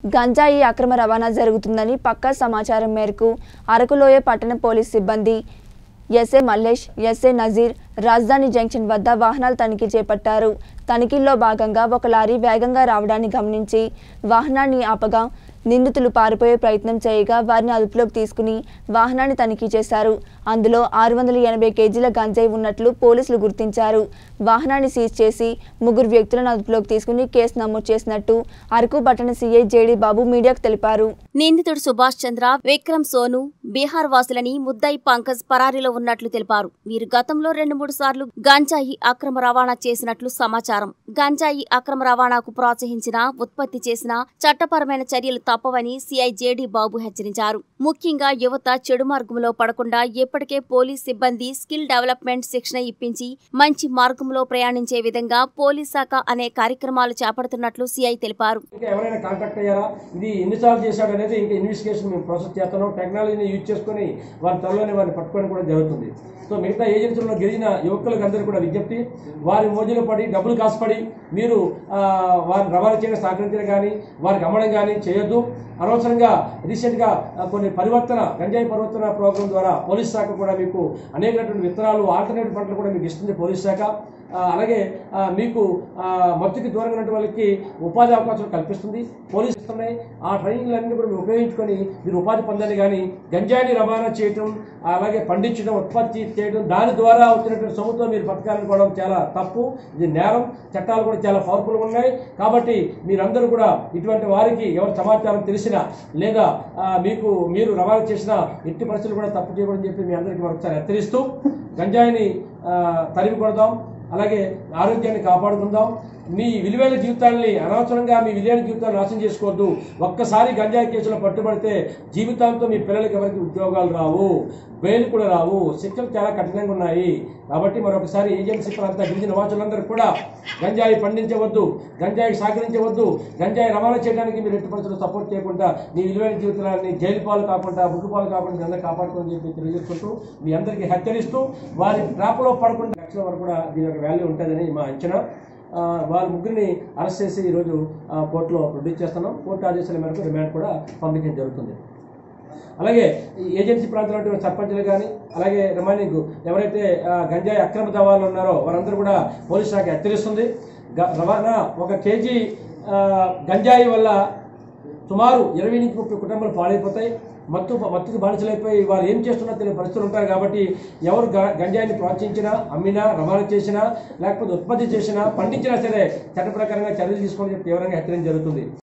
గంజాయి అక్రమ రవాణా జరుగుతుందని పక్కా సమాచారం మేరకు అరకులోయ పట్టణ పోలీస్ సిబ్బంది ఎస్ఏ మల్లేష్ ఎస్ఏ నజీర్ రాజధాని జంక్షన్ వద్ద వాహనాల తనిఖీ చేపట్టారు తనిఖీల్లో భాగంగా ఒక లారీ వేగంగా రావడాన్ని గమనించి వాహనాన్ని ఆపగా నిందితులు పారిపోయే ప్రయత్నం చేయగా వారిని అదుపులోకి తీసుకుని వాహనాన్ని తనిఖీ చేశారు అందులో ఆరు వందల ఎనభై కేజీల గంజాయి ఉన్నట్లు పోలీసులు గుర్తించారు వాహనాన్ని సీజ్ చేసి ముగ్గురు వ్యక్తులను అదుపులోకి తీసుకుని కేసు నమోదు చేసినట్టు అరకు పట్టణ సీఐ జేడీ బాబు మీడియాకు తెలిపారు నిందితుడు సుభాష్ చంద్ర విక్రమ్ సోను బీహార్ వాసులని ముద్దాయి పంకజ్ పరారీలో ఉన్నట్లు తెలిపారు వీరు గతంలో రెండు మూడు సార్లు గంజాయి అక్రమ రవాణా చేసినట్లు సమాచారం గంజాయి అక్రమ రవాణాకు ప్రోత్సహించిన ఉత్పత్తి చేసిన చట్టపరమైన చర్యలు తప్పవని సిఐ జేడీ బాబు హెచ్చరించారు ముఖ్యంగా యువత చెడు మార్గంలో పడకుండా ఇప్పటికే పోలీస్ సిబ్బంది స్కిల్ డెవలప్మెంట్ శిక్షణ ఇప్పించి మంచి మార్గంలో ప్రయాణించే విధంగా పోలీస్ శాఖ అనే కార్యక్రమాలు చేపడుతున్నట్లు సిఐ తెలిపారు ఇంకా ఎవరైనా కాంటాక్ట్ అయ్యారా ఇది ఎన్నిసార్లు చేశాడు అనేది ఇంకా ఇన్వెస్టిగేషన్ మేము ప్రాసెస్ చేస్తున్నాం టెక్నాలజీని యూజ్ చేసుకొని వారి త్వరలోనే వారిని పట్టుకోవడం కూడా జరుగుతుంది సో మిగతా ఏజెన్సీలో గిరిజన యువకులకు అందరూ కూడా విజ్ఞప్తి వారి మోజీలో పడి డబ్బులు కాసుపడి మీరు ఆ, వారిని రవాణా చేయడం సహకరించడం కానీ వారికి అమ్మడం కానీ చేయొద్దు అనవసరంగా రీసెంట్గా ఆ, కొన్ని పరివర్తన గంజాయి పరివర్తన ప్రోగ్రాం ద్వారా పోలీస్ శాఖ కూడా మీకు అనేకటువంటి విత్తనాలు ఆల్టర్నేటివ్ పంటలు కూడా మీకు ఇస్తుంది పోలీస్ శాఖ ఆ, అలాగే ఆ, మీకు ఆ, మత్తుకి దూరంగా ఉన్న వాళ్ళకి ఉపాధి అవకాశాలు కల్పిస్తుంది పోలీసు ఇస్తున్నాయి ఆ ట్రైనింగ్లన్నీ కూడా మీరు ఉపయోగించుకొని మీరు ఉపాధి పొందాలి కానీ గంజాయిని రవాణా చేయటం అలాగే పండించడం ఉత్పత్తి చేయడం దాని ద్వారా వచ్చినటువంటి సొమ్ముతో మీరు బతకాలనుకోవడం చాలా తప్పు ఇది నేరం చట్టాలు కూడా చాలా పవర్ఫుల్గా ఉన్నాయి కాబట్టి మీరందరూ కూడా ఇటువంటి వారికి ఎవరు సమాచారం తెలిసినా లేదా ఆ, మీకు మీరు రవాణా చేసిన ఎట్టి పరిస్థితులు కూడా తప్పు చేయకూడదని చెప్పి మీ అందరికీ మరొకసారి హెచ్చరిస్తూ గంజాయిని ఆ, తరిమి కొడదాం అలాగే ఆరోగ్యాన్ని కాపాడుకుందాం మీ విలువైన జీవితాన్ని అనవసరంగా మీ విలువైన జీవితాన్ని నాశనం చేసుకోవద్దు ఒక్కసారి గంజాయి కేసులో పట్టుబడితే జీవితాంతో మీ పిల్లలకి ఎవరికి ఉద్యోగాలు రావు బెయిల్ కూడా రావు శిక్షలు చాలా కఠినంగా ఉన్నాయి కాబట్టి మరొకసారి ఏజెన్సీ ప్రాంత గిరిజన వాసులందరూ కూడా గంజాయి పండించవద్దు గంజాయి సహకరించవద్దు గంజాయి రవాణా చేయడానికి మీరు ఎట్టి పరిస్థితుల్లో సపోర్ట్ చేయకుండా మీ విలువైన జీవితాన్ని జైలు పాలు కాకుండా బుగ్గు పాలు కాకుండా మీ అందరూ కాపాడుకోని చెప్పి తెలియజేసుకుంటూ మీ అందరికీ హెచ్చరిస్తూ వారి ట్రాప్లో పడకుండా లక్షల వరకు కూడా దీని యొక్క వాల్యూ ఉంటుందని మా అంచనా ఆ, వారి ముగ్గురిని అరెస్ట్ చేసి ఈరోజు ఆ, కోర్టులో ప్రొడ్యూస్ చేస్తున్నాం కోర్టు ఆదేశాల మేరకు రిమాండ్ కూడా పంపించడం జరుగుతుంది అలాగే ఈ ఏజెన్సీ ప్రాంతంలో ఉన్నటువంటి సర్పంచులు కానీ అలాగే రిమైనింగ్ ఎవరైతే ఆ, గంజాయి అక్రమ దవాలు ఉన్నారో వారందరూ కూడా పోలీస్ శాఖ హెచ్చరిస్తుంది గ- రవాణా ఒక కేజీ ఆ, గంజాయి వల్ల సుమారు ఇరవై నుంచి ముప్పై కుటుంబాలు పాడైపోతాయి మత్తు మత్తుకు బానిసలైపోయి వారు ఏం చేస్తున్నా తెలియని పరిస్థితులు ఉంటారు కాబట్టి ఎవరు గ- గంజాయిని ప్రోత్సహించినా అమ్మినా రవాణా చేసినా లేకపోతే ఉత్పత్తి చేసినా పండించినా సరే చట్ట ప్రకారంగా చర్యలు తీసుకోవాలని చెప్పి తీవ్రంగా హెచ్చరించడం జరుగుతుంది